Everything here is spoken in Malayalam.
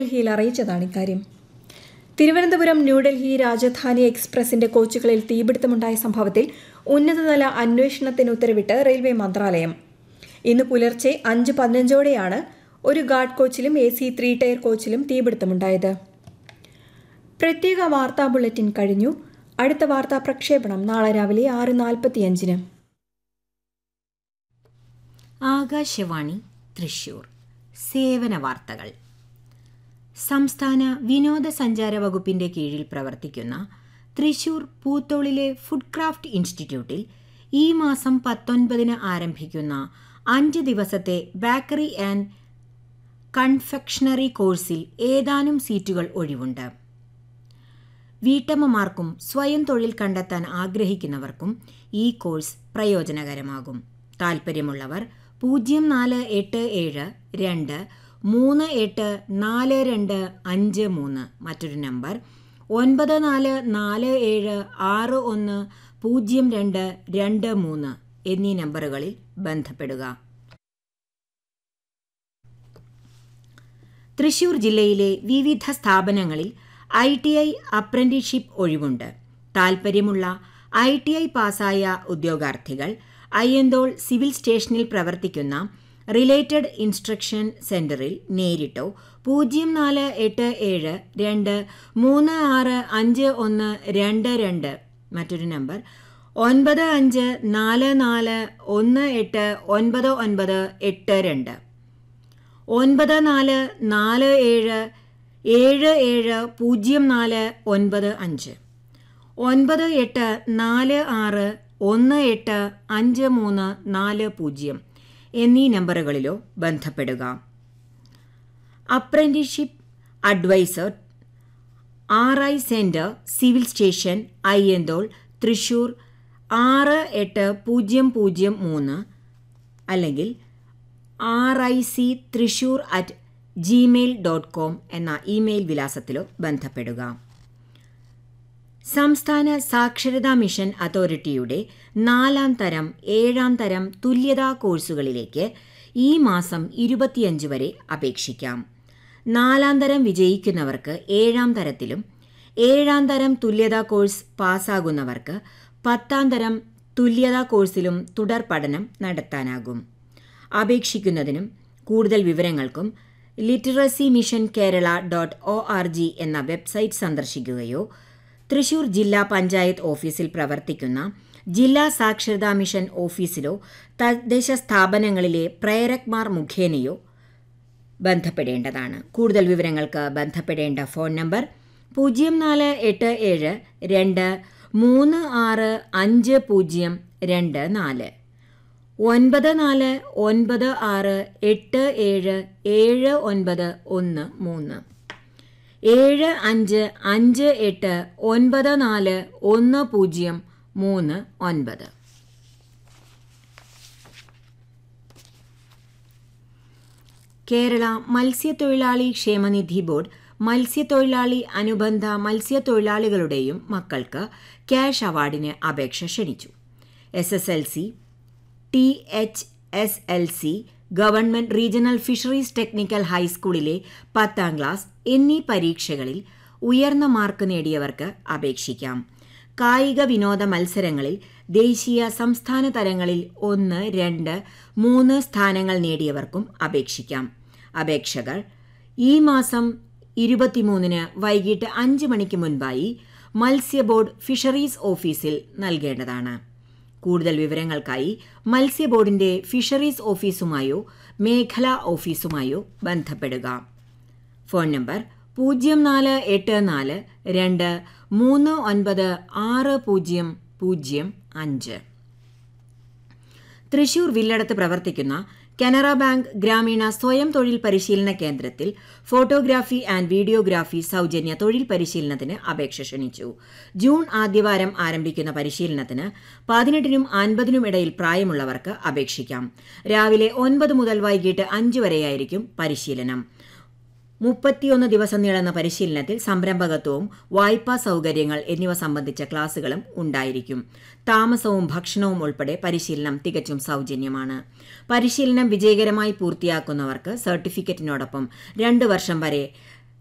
ഡൽഹിയിൽ അറിയിച്ചതാണ് ഇക്കാര്യം തിരുവനന്തപുരം ന്യൂഡൽഹി രാജധാനി എക്സ്പ്രസിന്റെ കോച്ചുകളിൽ തീപിടുത്തമുണ്ടായ സംഭവത്തിൽ ഉന്നതതല അന്വേഷണത്തിന് ഉത്തരവിട്ട് റെയിൽവേ മന്ത്രാലയം ഇന്ന് പുലർച്ചെ അഞ്ച് പതിനഞ്ചോടെയാണ് ഒരു ഗാർഡ് കോച്ചിലും എ സി ത്രീ ടയർ കോച്ചിലും തീപിടുത്തമുണ്ടായത് പ്രത്യേക വാർത്താ ബുള്ളറ്റിൻ കഴിഞ്ഞു അടുത്ത വാർത്താ പ്രക്ഷേപണം നാളെ രാവിലെ ആറ് നാൽപ്പത്തിയഞ്ചിന് ആകാശവാണി തൃശൂർ സേവന വാർത്തകൾ സംസ്ഥാന വിനോദസഞ്ചാര വകുപ്പിന്റെ കീഴിൽ പ്രവർത്തിക്കുന്ന തൃശൂർ പൂത്തോളിലെ ഫുഡ് ക്രാഫ്റ്റ് ഇൻസ്റ്റിറ്റ്യൂട്ടിൽ ഈ മാസം പത്തൊൻപതിന് ആരംഭിക്കുന്ന അഞ്ച് ദിവസത്തെ ബേക്കറി ആൻഡ് കൺഫെക്ഷണറി കോഴ്സിൽ ഏതാനും സീറ്റുകൾ ഒഴിവുണ്ട് വീട്ടമ്മമാർക്കും സ്വയം തൊഴിൽ കണ്ടെത്താൻ ആഗ്രഹിക്കുന്നവർക്കും ഈ കോഴ്സ് പ്രയോജനകരമാകും താൽപ്പര്യമുള്ളവർ പൂജ്യം നാല് എട്ട് ഏഴ് രണ്ട് മൂന്ന് എട്ട് നാല് രണ്ട് അഞ്ച് മൂന്ന് മറ്റൊരു നമ്പർ ഒൻപത് നാല് നാല് ഏഴ് ആറ് ഒന്ന് പൂജ്യം രണ്ട് രണ്ട് മൂന്ന് എന്നീ നമ്പറുകളിൽ ബന്ധപ്പെടുക തൃശൂർ ജില്ലയിലെ വിവിധ സ്ഥാപനങ്ങളിൽ ഐ ടി ഐ അപ്രന്റീഷിപ്പ് ഒഴിവുണ്ട് താൽപ്പര്യമുള്ള ഐ ടി ഐ പാസ്സായ ഉദ്യോഗാർത്ഥികൾ അയ്യന്തോൾ സിവിൽ സ്റ്റേഷനിൽ പ്രവർത്തിക്കുന്ന റിലേറ്റഡ് ഇൻസ്ട്രക്ഷൻ സെന്ററിൽ നേരിട്ടോ പൂജ്യം നാല് എട്ട് ഏഴ് രണ്ട് മൂന്ന് ആറ് അഞ്ച് ഒന്ന് രണ്ട് രണ്ട് മറ്റൊരു നമ്പർ ഒൻപത് അഞ്ച് നാല് നാല് ഒന്ന് എട്ട് ഒൻപത് ഒൻപത് എട്ട് രണ്ട് ഒൻപത് നാല് നാല് ഏഴ് ഏഴ് ഏഴ് പൂജ്യം നാല് ഒൻപത് അഞ്ച് ഒൻപത് എട്ട് നാല് ആറ് ഒന്ന് എട്ട് അഞ്ച് മൂന്ന് നാല് പൂജ്യം എന്നീ നമ്പറുകളിലോ ബന്ധപ്പെടുക apprenticeship adviser R I centre civil station Ayyanthole Thrissur ആറ് എട്ട് പൂജ്യം പൂജ്യം മൂന്ന് അല്ലെങ്കിൽ R I C Thrissur at Gmail dot com എന്ന ഇമെയിൽ വിലാസത്തിലോ ബന്ധപ്പെടുക സംസ്ഥാന സാക്ഷരതാ മിഷൻ അതോറിറ്റിയുടെ നാലാം തരം ഏഴാം തരം തുല്യതാ കോഴ്സുകളിലേക്ക് ഈ മാസം ഇരുപത്തിയഞ്ച് വരെ അപേക്ഷിക്കാം നാലാം തരം വിജയിക്കുന്നവർക്ക് ഏഴാം തരത്തിലും ഏഴാം തരം തുല്യതാ കോഴ്സ് പാസ്സാകുന്നവർക്ക് പത്താം തരം തുല്യതാ കോഴ്സിലും തുടർ പഠനം നടത്താനാകും അപേക്ഷിക്കുന്നതിനും കൂടുതൽ വിവരങ്ങൾക്കും literacy mission Kerala dot O R G എന്ന വെബ്സൈറ്റ് സന്ദർശിക്കുകയോ തൃശൂർ ജില്ലാ പഞ്ചായത്ത് ഓഫീസിൽ പ്രവർത്തിക്കുന്ന ജില്ലാ സാക്ഷരതാ മിഷൻ ഓഫീസിലോ തദ്ദേശ സ്ഥാപനങ്ങളിലെ പ്രേരക്മാർ മുഖേനയോ ബന്ധപ്പെടേണ്ടതാണ് കൂടുതൽ വിവരങ്ങൾക്ക് ബന്ധപ്പെടേണ്ട ഫോൺ നമ്പർ പൂജ്യം നാല് എട്ട് ഏഴ് രണ്ട് മൂന്ന് ആറ് അഞ്ച് പൂജ്യം രണ്ട് നാല് ഒൻപത് നാല് ഒൻപത് ആറ് എട്ട് ഏഴ് ഏഴ് ഒൻപത് ഒന്ന് മൂന്ന് ഏഴ് അഞ്ച് അഞ്ച് എട്ട് ഒൻപത് നാല് ഒന്ന് പൂജ്യം മൂന്ന് ഒൻപത് കേരള മത്സ്യത്തൊഴിലാളി ക്ഷേമനിധി ബോർഡ് മത്സ്യത്തൊഴിലാളി അനുബന്ധ മത്സ്യത്തൊഴിലാളികളുടെയും മക്കൾക്ക് ക്യാഷ് അവാർഡിന് അപേക്ഷ ക്ഷണിച്ചു S S L C T H S L C government regional fisheries technical ഹൈസ്കൂളിലെ പത്താം ക്ലാസ് എന്നീ പരീക്ഷകളിൽ ഉയർന്ന മാർക്ക് നേടിയവർക്ക് അപേക്ഷിക്കാം കായിക വിനോദ മത്സരങ്ങളിൽ ദേശീയ സംസ്ഥാന തലങ്ങളിൽ ഒന്ന് രണ്ട് മൂന്ന് സ്ഥാനങ്ങൾ നേടിയവർക്കും അപേക്ഷിക്കാം അപേക്ഷകൾ ഈ മാസം ഇരുപത്തിമൂന്നിന് വൈകിട്ട് അഞ്ച് മണിക്ക് മുൻപായി മത്സ്യബോർഡ് ഫിഷറീസ് ഓഫീസിൽ നൽകേണ്ടതാണ് കൂടുതൽ വിവരങ്ങൾക്കായി മത്സ്യബോർഡിന്റെ ഫിഷറീസ് ഓഫീസുമായോ മേഖലാ ഓഫീസുമായോ ബന്ധപ്പെടുക ഫോൺ നമ്പർ പൂജ്യം നാല് എട്ട് നാല് രണ്ട് മൂന്ന് ഒൻപത് ആറ് പൂജ്യം പൂജ്യം അഞ്ച് തൃശൂർ വില്ലടത്ത് പ്രവർത്തിക്കുന്ന കനറ ബാങ്ക് ഗ്രാമീണ സ്വയം തൊഴിൽ പരിശീലന കേന്ദ്രത്തിൽ ഫോട്ടോഗ്രാഫി ആൻഡ് വീഡിയോഗ്രാഫി സൗജന്യ തൊഴിൽ പരിശീലനത്തിന് അപേക്ഷ ക്ഷണിച്ചു ജൂൺ ആദ്യവാരം ആരംഭിക്കുന്ന പരിശീലനത്തിന് പതിനെട്ടിനും അൻപതിനും ഇടയിൽ പ്രായമുള്ളവർക്ക് അപേക്ഷിക്കാം രാവിലെ ഒൻപത് മുതൽ വൈകിട്ട് അഞ്ച് വരെയായിരിക്കും പരിശീലനം മുപ്പത്തിയൊന്ന് ദിവസം നീളുന്ന പരിശീലനത്തിൽ സംരംഭകത്വവും വായ്പാ സൗകര്യങ്ങൾ എന്നിവ സംബന്ധിച്ച ക്ലാസുകളും ഉണ്ടായിരിക്കും താമസവും ഭക്ഷണവും ഉൾപ്പെടെ പരിശീലനം തികച്ചും സൗജന്യമാണ് പരിശീലനം വിജയകരമായി പൂർത്തിയാക്കുന്നവർക്ക് സർട്ടിഫിക്കറ്റിനോടൊപ്പം രണ്ട് വർഷം വരെ